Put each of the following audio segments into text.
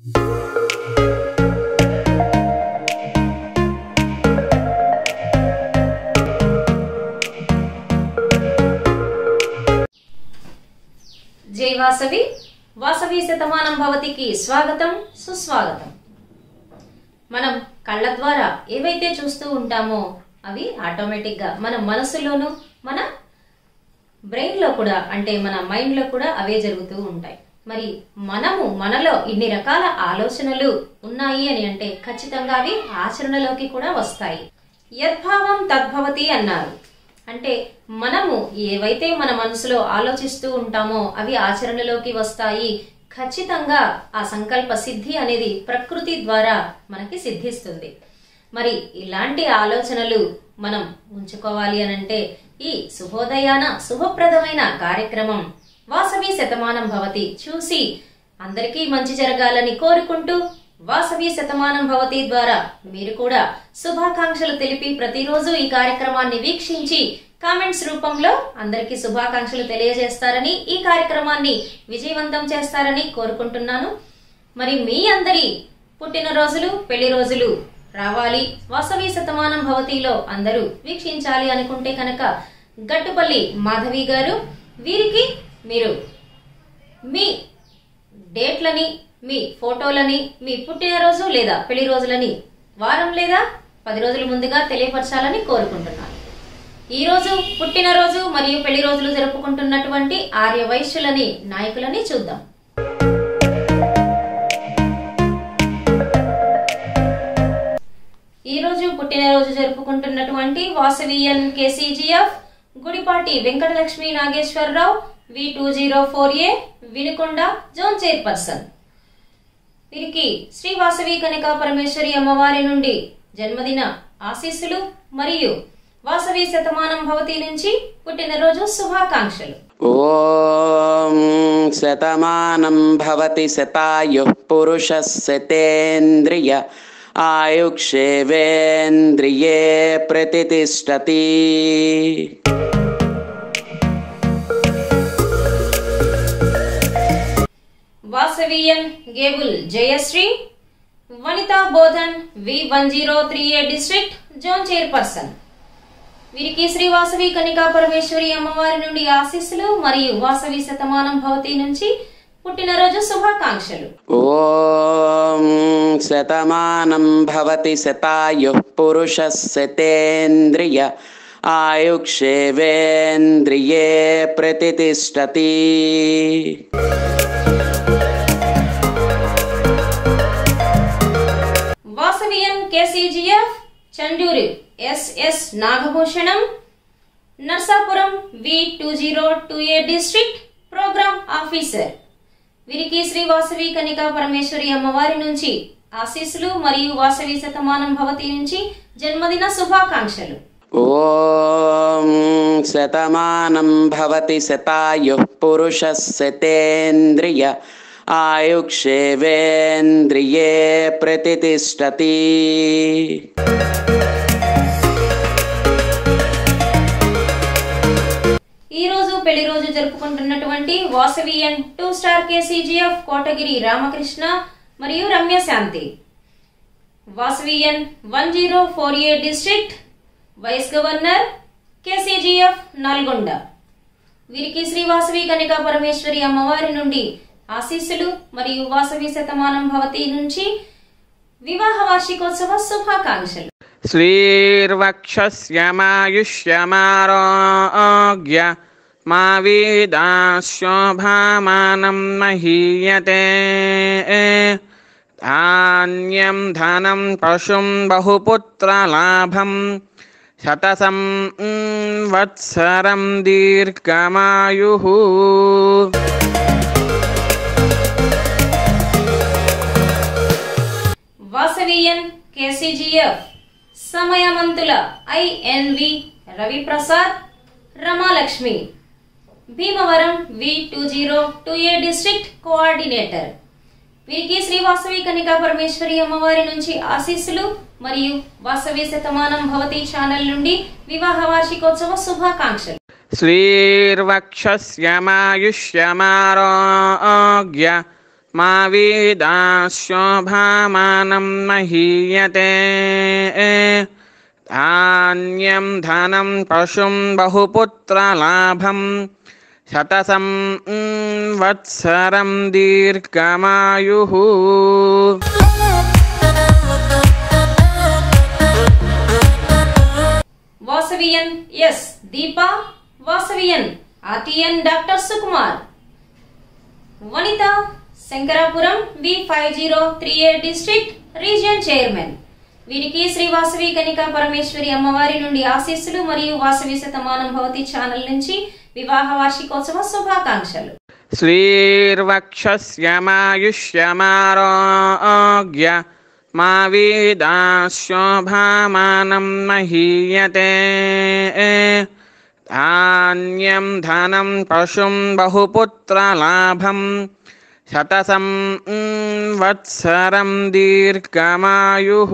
జై వాసవి వాసవి శతమానం భవతికి స్వాగతం సుస్వాగతం మనం కళ్ళ ద్వారా ఏవైతే చూస్తూ ఉంటామో అవి ఆటోమేటిక్ గా మన మనసులోను మన బ్రెయిన్ లో కూడా అంటే మన మైండ్ లో కూడా అవే జరుగుతూ ఉంటాయి మరి మనము మనలో ఇన్ని రకాల ఆలోచనలు ఉన్నాయి అని అంటే ఖచ్చితంగా అవి ఆచరణలోకి కూడా వస్తాయి యద్భావం తద్భవతి అన్నారు అంటే మనము ఏవైతే మన మనసులో ఆలోచిస్తూ ఉంటామో అవి ఆచరణలోకి వస్తాయి ఖచ్చితంగా ఆ సంకల్ప సిద్ధి అనేది ప్రకృతి ద్వారా మనకి సిద్ధిస్తుంది మరి ఇలాంటి ఆలోచనలు మనం ఉంచుకోవాలి అనంటే ఈ శుభోదయాన శుభప్రదమైన కార్యక్రమం వాసవి శతమానం భవతి చూసి అందరికీ మంచి జరగాలని కోరుకుంటూ వాసవి శతమానం భవతి ద్వారా మీరు కూడా శుభాకాంక్షలు తెలిపి ప్రతిరోజు ఈ కార్యక్రమాన్ని వీక్షించి కామెంట్స్ రూపంలో అందరికీ శుభాకాంక్షలు తెలియజేస్తారని ఈ కార్యక్రమాన్ని విజయవంతం చేస్తారని కోరుకుంటున్నాను మరి మీ అందరి పుట్టినరోజులు పెళ్లి రోజులు రావాలి వాసవి శతమానం భవతిలో అందరూ వీక్షించాలి అనుకుంటే కనుక గట్టుపల్లి మాధవి గారు వీరికి మీరు మీ డేట్లని మీ ఫోటోలని మీ పుట్టినరోజు లేదా పెళ్లి రోజులని వారం లేదా పది రోజుల ముందుగా తెలియపరచాలని కోరుకుంటున్నాను ఈ రోజు పుట్టినరోజు మరియు పెళ్లి రోజులు జరుపుకుంటున్నటువంటి ఆర్య వైశ్యులని నాయకులని చూద్దాం ఈ రోజు పుట్టినరోజు జరుపుకుంటున్నటువంటి Vasavian KCGF Gudipati Venkatalakshmi Nageswararao V two zero four A Vinukonda zone chairperson వీరికి శ్రీ వాసవి కనికా పరమేశ్వరి అమ్మవారి నుండి జన్మదిన ఆశీస్సులు మరియు వాసవి శతమానం భవతి నుంచి పుట్టినరోజు శుభాకాంక్షలు ॐ शतमानं भवति शतायुः पुरुषः शतेन्द्रिय आयुक्षेवेन्द्रिये प्रतितिष्ठति వాసవియన్ గేబుల్ Jayasri Vanitha Bodhan V one zero three A district zone chairperson వీరికి శ్రీ వాసవి కనికా పరమేశ్వరి అమ్మవారి నుండి ఆశీస్సులు మరియు వాసవి శతమానం భవతి నుంచి పుట్టినరోజు శుభాకాంక్షలు ॐ शतमानं भवति शतायुः पुरुषः शतेन्द्रिय आयुक्षेवेन्द्रिये प्रतितिष्ठति Vasavian KCGF Chanduru SS Nagabhushanam Narsapuram V two zero two A district programme officer వీరికి శ్రీ వాసవి కనికా పరమేశ్వరి అమ్మవారి నుంచి ఆశీస్సులు మరియు వాసవి శతమానం భవతి నుంచి జన్మదిన శుభాకాంక్షలు ॐ शतमानं भवति शतायुः पुरुषः शतेन्द्रिय आयुक्षेवेन्द्रिये प्रतितिष्ठति ఈ రోజు పెళ్లి రోజు జరుపుకుంటున్నటువంటి Vasavian two star KCGF Kotagiri Ramakrishna మరియు Ramya Shanti Vasavian one zero four A district vice governor KCGF Nalgonda వీరికి శ్రీ వాసవి కనికా పరమేశ్వరి అమ్మవారి నుండి ఆశీస్సులు మరియు వాసవి శతమానం భవతి నుంచి వివాహ వార్షికోత్సవ శుభాకాంక్షలు श्रीर्वक्षस्यमायुष्यमारोग्य मा वेदाशोभामानं महीयते धान्यं धनं पशुं बहुपुत्रलाभं शतसं mm, वत्सरं दीर्घमायुः Vasavian KCGF Samayamanthula INV Raviprasad Ramalakshmi Bhimavaram V two zero two A district coordinator వీరికి శ్రీ వాసవి కనికా పరమేశ్వరి అమ్మవారి నుంచి ఆశీస్సులు మరియు వాసవి శతమానం భవతి ఛానల్ నుండి వివాహ వార్షికోత్సవ శుభాకాంక్షలు श्रीर्वक्षस्यमायुष्यमारोग्य మా వీదాశోభామానం మహీయతే ధాన్యం ధనం పశుం బహుపుత్రలాభం శతసం వత్సరం దీర్ఘమాయు Vasavian S Deepa Vasavian RTN doctor Sukumar Vanitha Sankarapuram V five zero three eight district region chairman వీరికి శ్రీ వాసవి కనికా పరమేశ్వరి అమ్మవారి నుండి ఆశీస్సులు మరియు వాసవి శతమానం భవతి ఛానల్ నుంచి వివాహ వార్షికోత్సవ శుభాకాంక్షలు श्रीर्वक्षस्यमायुष्यमारोग्य मा वेदाशोभामानं महीयते धान्यं धनं पशुं बहुपुत्रलाभं शतसं वत्सरं दीर्घमायुः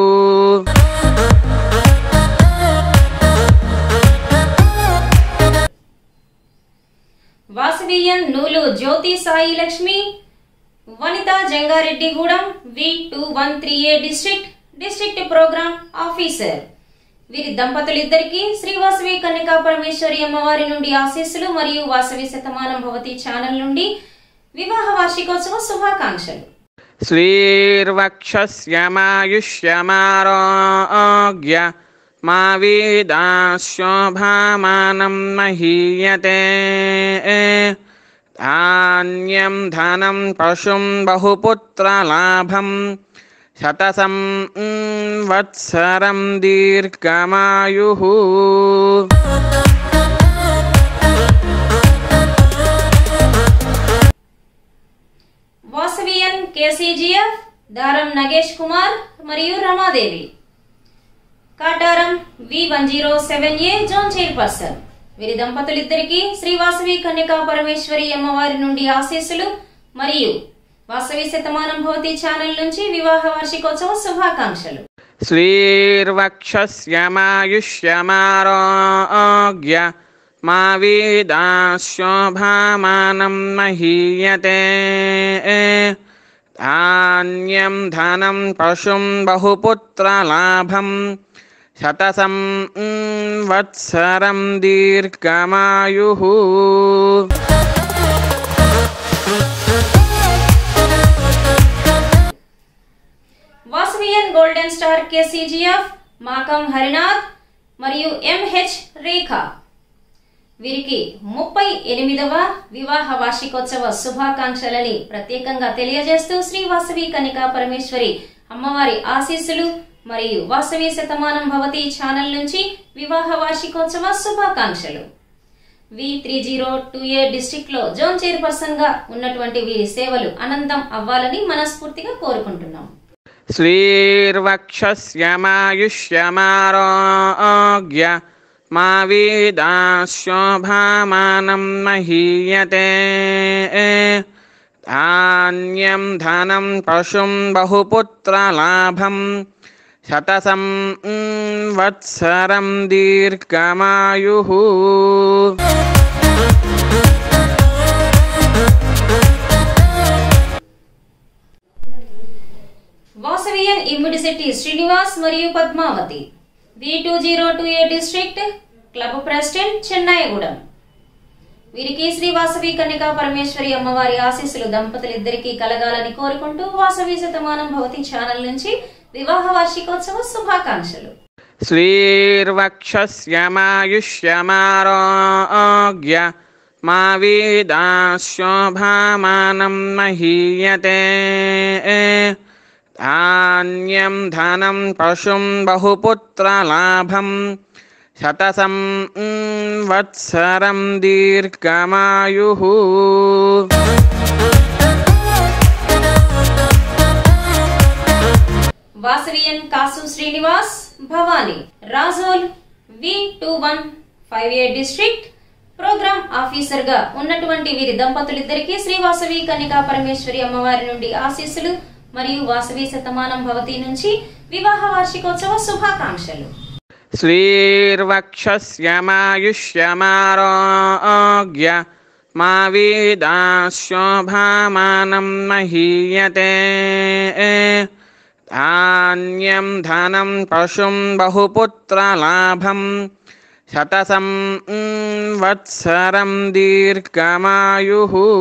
Vasavian Noolu Jyothi Sai Lakshmi Vanitha Jangareddygudem V two one three A district district programme officer వీరి దంపతులిద్దరికీ శ్రీ వాసవి కన్యకా పరమేశ్వరి అమ్మవారి నుండి ఆశీస్సులు మరియు వాసవి శతమానం భవతి ఛానల్ నుండి వివాహ వార్షికోత్సవ శుభాకాంక్షలు श्रीर्वक्षस्यमायुष्यमारोग्य मा वेदाशोभामानं महीयते धान्यं धनं पशुं बहुपुत्रलाभं शतसं वत्सरं दीर्घमायुः వాసవియన్ కేసీజీఎఫ్ దారం నగేష్ కుమార్ మరియు Ramadevi Kataram V one zero seven A zone chairperson వీరి దంపతులిద్దరికీ శ్రీ వాసవి కన్యకా పరమేశ్వరి అమ్మవారి నుండి ఆశీస్సులు మరియు వాసవి శతమానం భవతి ఛానల్ నుంచి వివాహ వార్షికోత్సవ శుభాకాంక్షలు श्रीर्वक्षस्यमायुष्यमारोग्य मा वेदाशोभामानं महीयते धान्यं धनं पशुं बहुपुत्रलाभं शतसं वत्सरं दीर्घमायुः Vasavian golden star KCGF Makam Harinath మరియు ఎంహెచ్ రేఖ వీరికి ముప్పై ఎనిమిదవ వివాహ వార్షికోత్సవ శుభాకాంక్షలని ప్రత్యేకంగా తెలియజేస్తూ శ్రీ వాసవి కనికా పరమేశ్వరి అమ్మవారి ఆశీస్సులు మరియు వాసవి శతమానం భవతి ఛానల్ నుంచి వివాహ వార్షికోత్సవ శుభాకాంక్షలు V three zero two A district లో జోన్ చైర్పర్సన్ గా ఉన్నటువంటి వీరి సేవలు అనంతం అవ్వాలని మనస్ఫూర్తిగా కోరుకుంటున్నాం श्रीर्वक्षस्यमायुष्यमारोग्य मा वेदाशोभामानं महीयते धान्यं धनं पशुं बहुपुत्रलाभं शतसं वत्सरं दीर्घमायुः వాసవియన్ ఇమ్మిడిసిటీ శ్రీనివాస్ మరియు Padmavathi V two zero two A district club president Chennaigudem వీరికి శ్రీ వాసవి కన్యకా పరమేశ్వరి అమ్మవారి ఆశీస్సులు దంపతులిద్దరికీ కలగాలని కోరుకుంటూ వాసవి శతమానం భవతి ఛానల్ నుంచి వివాహ వార్షికోత్సవ శుభాకాంక్షలు श्रीर्वक्षस्यमायुष्यमारोग्य मा वेदाशोभामानं महीयते धान्यं धनं पशुं बहुपुत्रलाभं शतसं वत्सरं दीर्घमायुः Vasavian Kasu Srinivas Bhavani Razole V two one five A district programme officer గా ఉన్నటువంటి వీరి దంపతులిద్దరికీ శ్రీ వాసవి కన్యకా పరమేశ్వరి అమ్మవారి నుండి ఆశీస్సులు మరియు వాసవి శతమానం భవతి నుంచి వివాహ వార్షికోత్సవ శుభాకాంక్షలు श्रीर्वक्षस्यमायुष्यमारोग्य మా వీదాశోభామానం మహీయతే ధాన్యం ధనం పశుం బహుపుత్రలాభం శతసం మ్, వత్సరం దీర్ఘమాయు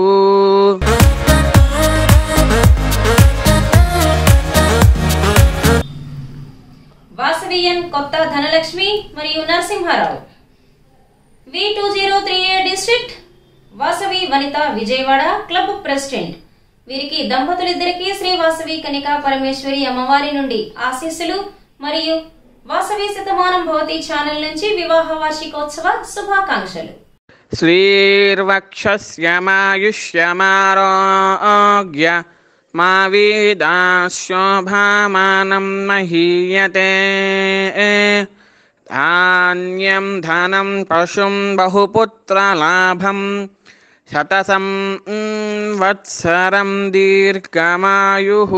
వాసవియన్ కొత్త ధనలక్ష్మి మరియు Narasimharao V two zero three A district Vasavi Vanitha Vijayawada club president వీరికి దంపతులిద్దరికీ శ్రీ వాసవి కనికా పరమేశ్వరి అమ్మవారి నుండి ఆశీస్సులు మరియు వాసవి శతమానం భవతి ఛానల్ నుంచి వివాహ వార్షికోత్సవ శుభాకాంక్షలు श्रीर्वक्षस्यमायुष्यमारोग्य मा वेदाशोभामानं महीयते धान्यं धनं पशुं बहुपुत्रलाभं शतसं म्, वत्सरं दीर्घमायुः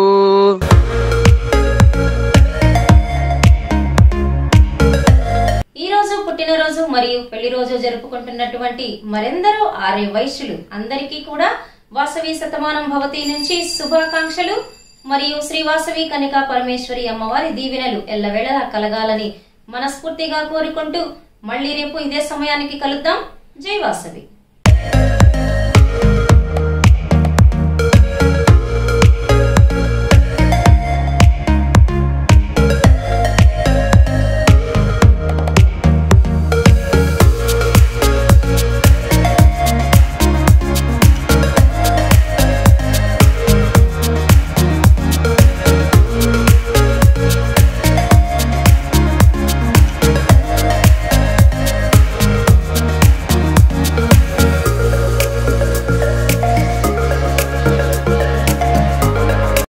ఈ రోజు పుట్టినరోజు మరియు పెళ్లి రోజు జరుపుకుంటున్నటువంటి మరెందరో ఆర్య వైశ్యులు అందరికీ కూడా వాసవి శతమానం భవతి నుంచి శుభాకాంక్షలు మరియు శ్రీ వాసవి కనికా పరమేశ్వరి అమ్మవారి దీవెనలు ఎల్లవేళలా కలగాలని మనస్ఫూర్తిగా కోరుకుంటూ మళ్ళీ రేపు ఇదే సమయానికి కలుద్దాం జై వాసవి